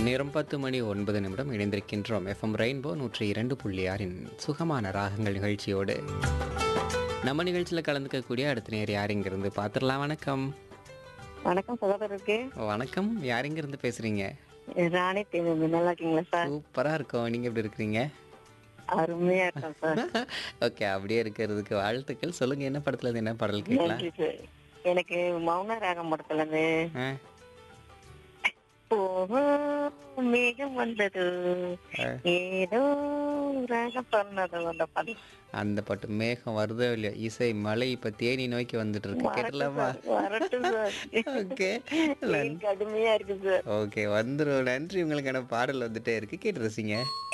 நேரம் பத்து மணி ஒன்பது நிமிடம் இணைந்திருக்கின்றோம் எஃப்எம் ரெயின்போ நூற்றி இரண்டு புள்ளி ஆறின் சுகமான ராகங்கள் நிகழ்ச்சியோடு நம்ம நிகழ்ச்சியில் கலந்துக்கக்கூடிய அடுத்த நேர் யார் இங்கிருந்து பார்த்துடலாம் வணக்கம் வணக்கம் சகோதரருக்கு வணக்கம் யார் இங்கிருந்து பேசுறீங்க ராணி தேவி நல்லா இருக்கீங்களா சார் சூப்பராக இருக்கோம் நீங்கள் எப்படி இருக்கிறீங்க அருமையா இருக்கேன் சார் ஓகே அப்படியே இருக்கிறதுக்கு வாழ்த்துக்கள் சொல்லுங்க என்ன படத்துல இருந்து என்ன பாடல் கேட்கலாம் நன்றி சார் எனக்கு மௌன ராகம் படத்துல இருந்து ஆ, ஓஹோ மேகம் வந்தது ஆ. ஏதோ ராகம் பண்ணது அந்த படம் அந்த பாட்டு மேகம் வருதோ இல்லையோ இசை மலை இப்போ தேனி நோக்கி வந்துட்டு இருக்கு கேட்டலாமா வரட்டும் சார் ஓகே வெயில் கடுமையா இருக்கு சார் ஓகே வந்துடும் நன்றி உங்களுக்கான பாடல் வந்துட்டே இருக்கு கேட்டு ரசிங்க